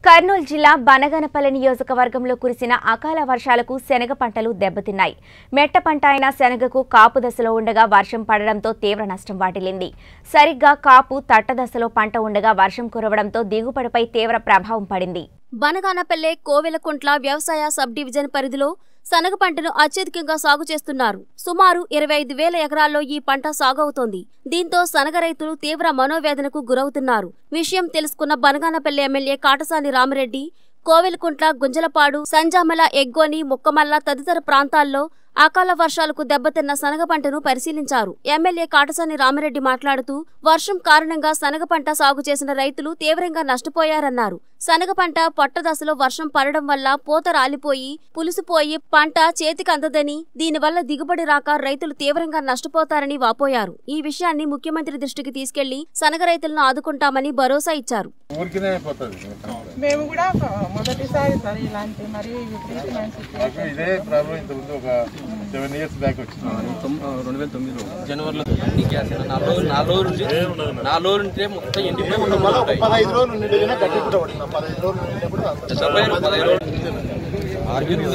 కర్నూలు జిల్లా బనగనపల్లి నియోజకవర్గంలో కురిసిన అకాల వర్షాలకు శనగ పంటలు దెబ్బతిన్నాయి మెట్ట పంట అయిన శనగకు కాపు దశలో ఉండగా వర్షం పడడంతో తీవ్ర నష్టం వాటిల్లింది సరిగ్గా కాపు తట్ట దశలో పంట ఉండగా వర్షం కురవడంతో దిగుబడిపై తీవ్ర ప్రభావం పడింది బనగానపల్లె కోవెలకుంట్ల వ్యవసాయ సబ్ డివిజన్ పరిధిలో శనగ పంటను అత్యధికంగా సాగు చేస్తున్నారు సుమారు ఇరవై ఐదు వేల ఎకరాల్లో ఈ పంట సాగు అవుతోంది దీంతో శనగ రైతులు తీవ్ర మనోవేదనకు గురవుతున్నారు విషయం తెలుసుకున్న బనగానపల్లి ఎమ్మెల్యే కాటసాని రామిరెడ్డి కోవెలకుంట్ల గుంజలపాడు సంజామల ఎగ్గోని ముక్కమల్ల తదితర ప్రాంతాల్లో అకాల వర్షాలకు దెబ్బతిన్న శనగ పంటను పరిశీలించారు ఎమ్మెల్యే కాటసాని రామిరెడ్డి మాట్లాడుతూ వర్షం కారణంగా శనగ పంట సాగు చేసిన రైతులు తీవ్రంగా నష్టపోయారన్నారు శనగ పంట పొట్ట దశలో వర్షం పడడం వల్ల పూత రాలిపోయి పులిసిపోయి పంట చేతికి అందదని దీనివల్ల దిగుబడి రాక రైతులు తీవ్రంగా నష్టపోతారని వాపోయారు ఈ విషయాన్ని ముఖ్యమంత్రి దృష్టికి తీసుకెళ్లి శనగ రైతులను ఆదుకుంటామని భరోసా ఇచ్చారు ఊరికినే అయిపోతుంది మేము కూడా మొదటిసారి సార్ ఇలాంటి మరి విపరీతమైన situation. మాకు ఇదే ప్రాబ్లం ఇంత ముందు ఒక సెవెన్ ఇయర్స్ బ్యాక్ వచ్చింది రెండు వేల తొమ్మిదిలో జనవరిలో గ్యాస్ నాలుగు రోజులు నాలుగు రోజులు నుంచి నాలుగు రోజులు ఉంటే మొత్తం ఎండిపోయి ఉంటాయి పదహైదు రోజులు నిండిన గట్టి కూడా పడుతుంది పదహైదు రోజులు నిండినప్పుడు అంత సభ్యులు పదహైదు రోజులు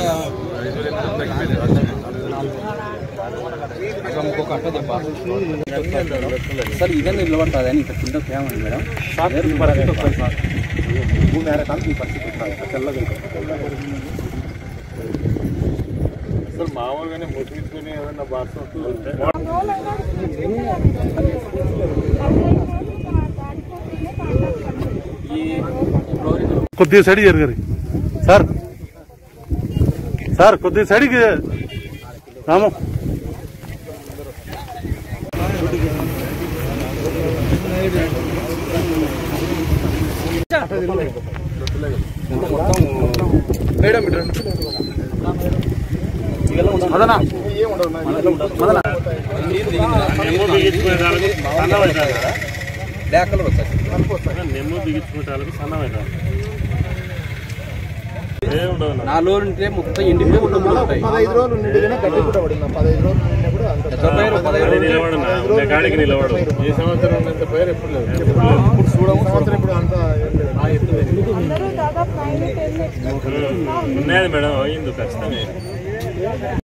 సార్ ఇదే నిలబడుతుంది అని ఇక్కడ కింద ఫేమస్ మేడం భూమి ఏరకానికి ఈ పరిస్థితి ఉంటుంది తెల్లగా అసలు మామూలుగానే ముసుగుని ఏదన్నా బాధ వస్తుంటే కొద్దిగా సైడ్ జరగరు సార్ సార్ కొద్దిగా సైడ్కి రాము బ్లాక్ కలర్ వస్తుంది నెమ్ము బిగించుకుంటానికి సన్నమైనా నాలుగు రోజులు ఉంటే మొత్తం ఎండిపోయి ఉంటాయి పదహైదు రోజులు నిండిన గట్టి కూడా పడింది పదహైదు రోజులు నిండినప్పుడు అంత సభ్యులు పదహైదు రోజులు నిలబడు ఈ సంవత్సరం ఉన్నంత పేరు ఎప్పుడు లేదు ఇప్పుడు చూడము సంవత్సరం ఇప్పుడు అంతా ఏం లేదు. అందరూ దాదాపు నైన్ టెన్ ఉన్నది మేడం అయింది ఖచ్చితంగా